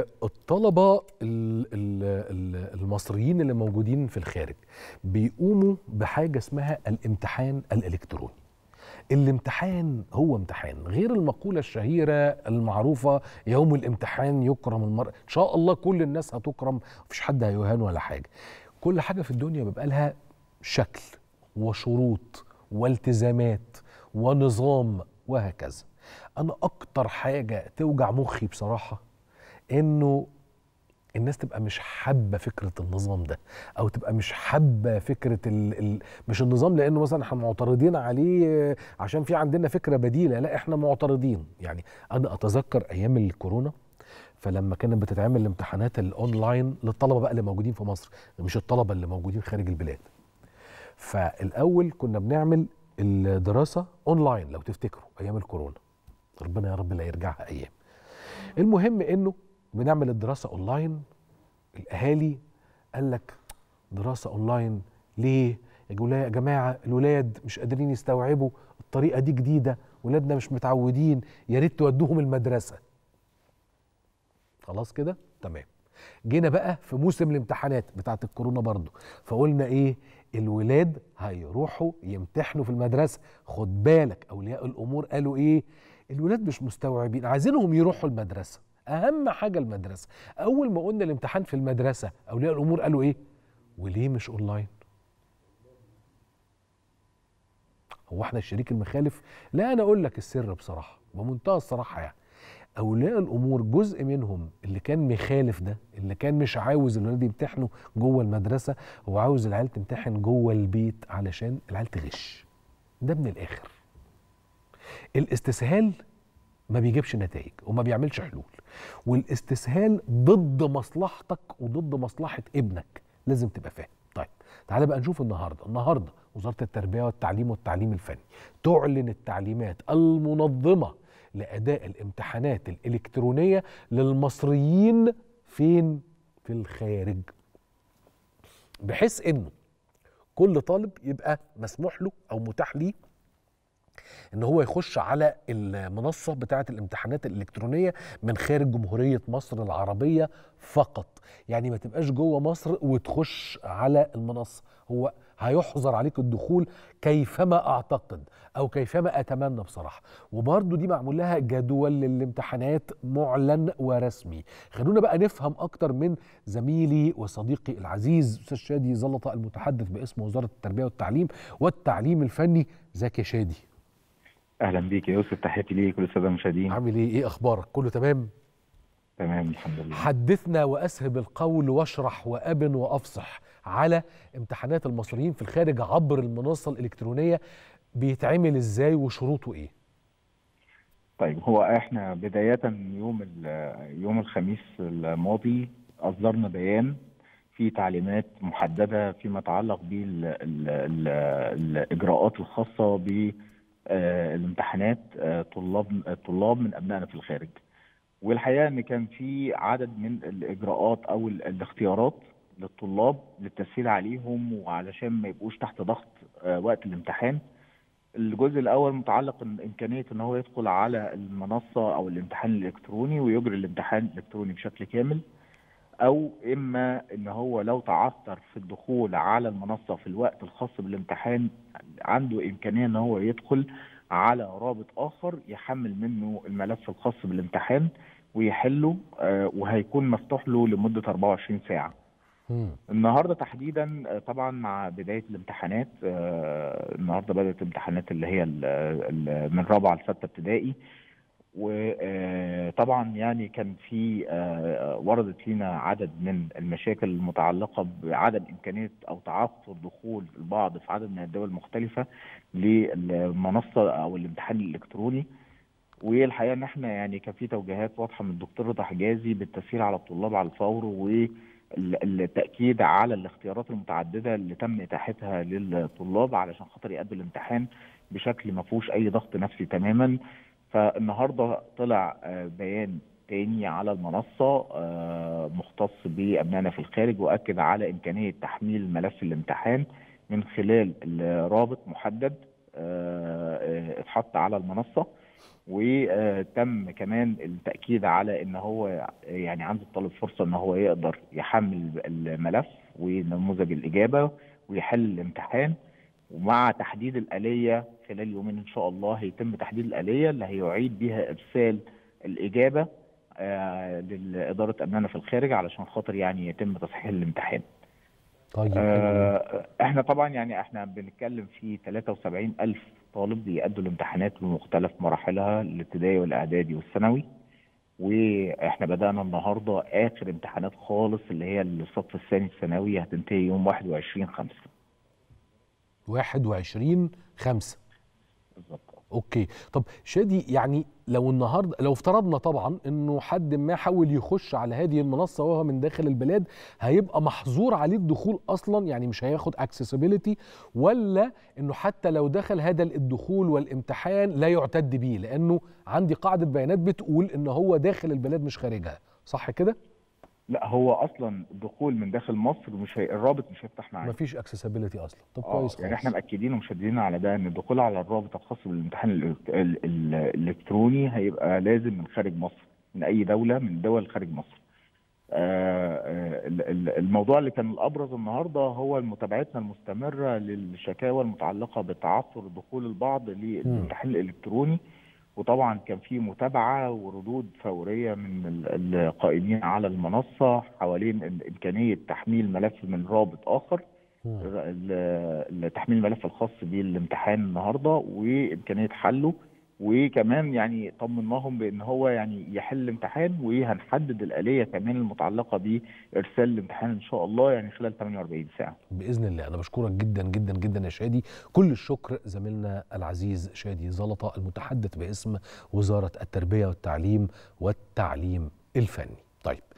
آه، الطلبة ال- ال- ال- المصريين اللي موجودين في الخارج بيقوموا بحاجة اسمها الامتحان الإلكتروني الامتحان هو امتحان غير المقولة الشهيرة المعروفة يوم الامتحان يكرم المرء إن شاء الله كل الناس هتكرم مفيش حد هيهان ولا حاجة كل حاجة في الدنيا بيبقى لها شكل وشروط والتزامات ونظام وهكذا أنا أكتر حاجة توجع مخي بصراحة إنه الناس تبقى مش حابه فكره النظام ده او تبقى مش حابه فكره ال ال مش النظام لانه مثلا احنا معترضين عليه عشان في عندنا فكره بديله لا احنا معترضين يعني انا اتذكر ايام الكورونا فلما كانت بتتعمل الامتحانات الاونلاين للطلبه بقى اللي موجودين في مصر مش الطلبه اللي موجودين خارج البلاد فالاول كنا بنعمل الدراسه اونلاين لو تفتكروا ايام الكورونا ربنا يا رب لا يرجعها ايام المهم انه بنعمل الدراسه اونلاين الاهالي قال لك دراسه اونلاين ليه يا جولا- يا جماعه الولاد مش قادرين يستوعبوا الطريقه دي جديده ولادنا مش متعودين يا ريت تودوهم المدرسه خلاص كده تمام جينا بقى في موسم الامتحانات بتاعت الكورونا برضو فقلنا ايه الولاد هيروحوا يمتحنوا في المدرسه خد بالك اولياء الامور قالوا ايه الولاد مش مستوعبين عايزينهم يروحوا المدرسه اهم حاجه المدرسه اول ما قلنا الامتحان في المدرسه اولياء الامور قالوا ايه وليه مش اونلاين هو احنا الشريك المخالف لا انا اقول لك السر بصراحه بمنتهى الصراحه يعني اولياء الامور جزء منهم اللي كان مخالف ده اللي كان مش عاوز الولاد يمتحنوا جوه المدرسه هو عاوز العيال تمتحن جوه البيت علشان العيال تغش ده من الاخر الاستسهال ما بيجيبش نتائج وما بيعملش حلول والاستسهال ضد مصلحتك وضد مصلحه ابنك لازم تبقى فاهم طيب تعالى بقى نشوف النهارده النهارده وزاره التربيه والتعليم والتعليم الفني تعلن التعليمات المنظمه لاداء الامتحانات الالكترونيه للمصريين فين في الخارج بحيث انه كل طالب يبقى مسموح له او متاح ليه ان هو يخش على المنصه بتاعه الامتحانات الالكترونيه من خارج جمهوريه مصر العربيه فقط يعني ما تبقاش جوه مصر وتخش على المنصه هو هيحظر عليك الدخول كيفما اعتقد او كيفما اتمنى بصراحه وبرضو دي معمول لها جدول للامتحانات معلن ورسمي خلونا بقى نفهم اكتر من زميلي وصديقي العزيز استاذ شادي زلطه المتحدث باسم وزاره التربيه والتعليم والتعليم الفني ازيك يا شادي اهلا بيك يا يوسف تحياتي ليك وللساده المشاهدين عامل ايه ايه اخبارك كله تمام تمام الحمد لله حدثنا واسهب القول واشرح وابن وافصح على امتحانات المصريين في الخارج عبر المنصه الالكترونيه بيتعمل ازاي وشروطه ايه طيب هو احنا بدايه يوم ال- يوم الخميس الماضي اصدرنا بيان في تعليمات محدده فيما يتعلق بالاجراءات الخاصه بالامتحانات طلاب الطلاب من ابنائنا في الخارج والحقيقه ان كان في عدد من الاجراءات او ال- الاختيارات للطلاب للتسهيل عليهم وعلشان ما يبقوش تحت ضغط آه، وقت الامتحان الجزء الاول متعلق ان امكانيه ان هو يدخل على المنصه او الامتحان الالكتروني ويجري الامتحان الالكتروني بشكل كامل او اما ان هو لو تعثر في الدخول على المنصه في الوقت الخاص بالامتحان عنده امكانيه ان هو يدخل على رابط اخر يحمل منه الملف الخاص بالامتحان ويحله آه، وهيكون مفتوح له لمده 24 ساعه مم. النهارده تحديدا آه، طبعا مع بدايه الامتحانات آه، النهارده بدات الامتحانات اللي هي ال- ال- من رابعه لسته ابتدائي وطبعا يعني كان في آه، وردت لنا عدد من المشاكل المتعلقه بعدم امكانيه او تعثر دخول البعض في عدد من الدول المختلفه للمنصه او الامتحان الالكتروني والحقيقه ان احنا يعني كان في توجيهات واضحه من الدكتور رضا حجازي بالتسهيل على الطلاب على الفور والتاكيد على الاختيارات المتعدده اللي تم اتاحتها للطلاب علشان خاطر يأدوا الامتحان بشكل ما فيهوش اي ضغط نفسي تماما فالنهارده طلع آه، بيان تاني على المنصه آه، مختص بابنائنا في الخارج واكد على امكانيه تحميل ملف الامتحان من خلال رابط محدد آه، آه، اتحط على المنصه وتم كمان التاكيد على ان هو يعني عند الطالب فرصه ان هو يقدر يحمل الملف ونموذج الاجابه ويحل الامتحان ومع تحديد الاليه خلال يومين ان شاء الله هيتم تحديد الاليه اللي هيعيد بها ارسال الاجابه آه لاداره امانه في الخارج علشان خاطر يعني يتم تصحيح الامتحان. طيب آه احنا طبعا يعني احنا بنتكلم في 73 الف طالب بيأدوا الامتحانات بمختلف مراحلها الابتدائي والاعدادي والثانوي واحنا بدأنا النهارده اخر امتحانات خالص اللي هي الصف الثاني الثانوي هتنتهي يوم 21 5 21 5 بالظبط اوكي طب شادي يعني لو النهارده لو افترضنا طبعا انه حد ما حاول يخش على هذه المنصه وهو من داخل البلاد هيبقى محظور عليه الدخول اصلا يعني مش هياخد اكسسبيليتي ولا انه حتى لو دخل هذا الدخول والامتحان لا يعتد بيه لانه عندي قاعده بيانات بتقول ان هو داخل البلاد مش خارجها صح كده لا هو اصلا الدخول من داخل مصر مش هي... الرابط مش هيفتح معانا مفيش اكسسبيليتي اصلا طب آه، كويس يعني خالص. احنا مأكدين ومشددين على ده ان الدخول على الرابط الخاص بالامتحان الإلكت- ال- ال- الالكتروني هيبقى لازم من خارج مصر من اي دوله من دول خارج مصر. آه، آه، ال- ال- الموضوع اللي كان الابرز النهارده هو متابعتنا المستمره للشكاوى المتعلقه بتعثر دخول البعض للامتحان الالكتروني وطبعا كان في متابعه وردود فوريه من ال- القائمين على المنصه حوالين إن- امكانيه تحميل ملف من رابط اخر مم. ال- ال- تحميل الملف الخاص بالامتحان النهارده وامكانيه حله وكمان يعني طمناهم بان هو يعني يحل الامتحان وهنحدد الاليه كمان المتعلقه بارسال الامتحان ان شاء الله يعني خلال 48 ساعه. باذن الله انا بشكرك جدا جدا جدا يا شادي كل الشكر زميلنا العزيز شادي زلطه المتحدث باسم وزاره التربيه والتعليم والتعليم الفني طيب